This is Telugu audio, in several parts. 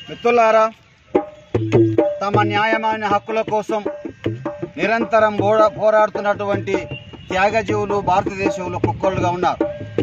మిత్రులారా తమ న్యాయమైన హక్కుల కోసం నిరంతరం పోరా పోరాడుతున్నటువంటి త్యాగజీవులు భారతదేశంలో కుక్కలుగా ఉన్నారు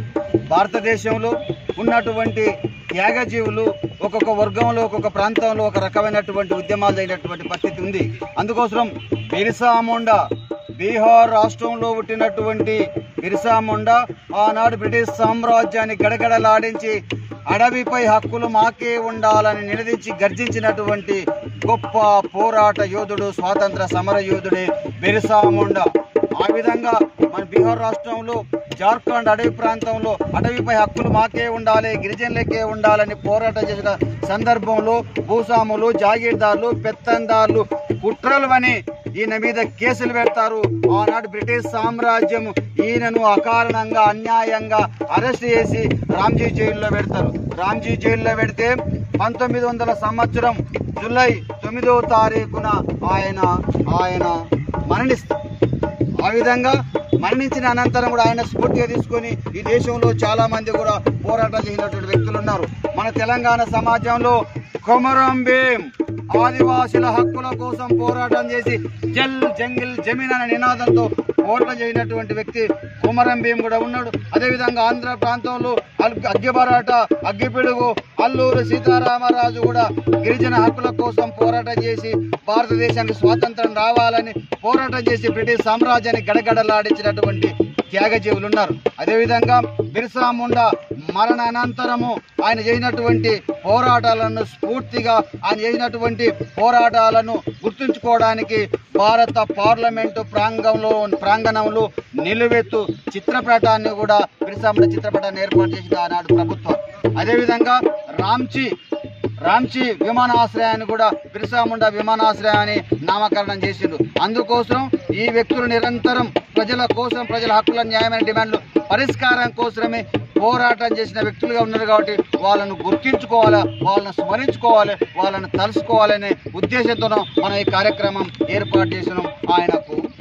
భారతదేశంలో ఉన్నటువంటి త్యాగజీవులు ఒక్కొక్క వర్గంలో ఒక్కొక్క ప్రాంతంలో ఒక రకమైనటువంటి ఉద్యమాలు అయినటువంటి పరిస్థితి ఉంది అందుకోసం బిర్సా ముండా బీహార్ రాష్ట్రంలో పుట్టినటువంటి బిర్సా ముండా ఆనాడు బ్రిటిష్ సామ్రాజ్యాన్ని గడగడలాడించి అడవిపై హక్కులు మాకే ఉండాలని నిలదీసి గర్జించినటువంటి గొప్ప పోరాట యోధుడు స్వాతంత్ర సమర యోధుడే బిర్సా ముండా ఆ విధంగా మన బీహార్ రాష్ట్రంలో జార్ఖండ్ అడవి ప్రాంతంలో అడవిపై హక్కులు మాకే ఉండాలి గిరిజనులకే ఉండాలని పోరాటం చేసిన సందర్భంలో భూస్వాములు జాగీర్దారులు పెత్తందారులు కుట్రలు అని ఈయన మీద కేసులు పెడతారు ఆనాడు బ్రిటిష్ సామ్రాజ్యం ఈయనను అకారణంగా అన్యాయంగా అరెస్ట్ చేసి రామ్జీ జైల్లో పెడతారు రామ్జీ జైల్లో పెడితే పంతొమ్మిది వందల సంవత్సరం జూలై తొమ్మిదవ తారీఖున ఆయన ఆయన మరణిస్తారు ఆ విధంగా మరణించిన అనంతరం కూడా ఆయన స్ఫూర్తిగా తీసుకొని ఈ దేశంలో చాలా మంది కూడా పోరాటం చేసినటువంటి వ్యక్తులు ఉన్నారు మన తెలంగాణ సమాజంలో కొమరం భీం ఆదివాసుల హక్కుల కోసం పోరాటం చేసి జల్ జంగిల్ జమీన్ అనే నినాదంతో పోరాటం చేసినటువంటి వ్యక్తి కొమరం భీం కూడా ఉన్నాడు అదేవిధంగా ఆంధ్ర ప్రాంతంలో అల్- అగ్గిబరాట అగ్గిపిడుగు అల్లూరు సీతారామరాజు కూడా గిరిజన హక్కుల కోసం పోరాటం చేసి భారతదేశానికి స్వాతంత్రం రావాలని పోరాటం చేసి బ్రిటిష్ సామ్రాజ్యాన్ని గడగడలాడించినటువంటి త్యాగజీవులు ఉన్నారు అదేవిధంగా బిర్సా ముండా మరణ అనంతరము ఆయన చేసినటువంటి పోరాటాలను స్ఫూర్తిగా ఆయన చేసినటువంటి పోరాటాలను గుర్తుంచుకోవడానికి భారత పార్లమెంటు ప్రాంగంలో ప్రాంగణంలో నిలువెత్తు చిత్రపటాన్ని కూడా బిర్సా ముండా చిత్రపటాన్ని ఏర్పాటు చేసింది ఆనాడు ప్రభుత్వం అదేవిధంగా రామ్చి రాంచీ విమానాశ్రయాన్ని కూడా బిర్సా ముండా విమానాశ్రయాన్ని నామకరణం చేసిండు అందుకోసం ఈ వ్యక్తులు నిరంతరం ప్రజల కోసం ప్రజల హక్కుల న్యాయమైన డిమాండ్లు పరిష్కారం కోసమే పోరాటం చేసిన వ్యక్తులుగా ఉన్నారు కాబట్టి వాళ్ళను గుర్తించుకోవాలి వాళ్ళను స్మరించుకోవాలి వాళ్ళను తలుసుకోవాలనే ఉద్దేశంతో మనం ఈ కార్యక్రమం ఏర్పాటు చేసినాం ఆయనకు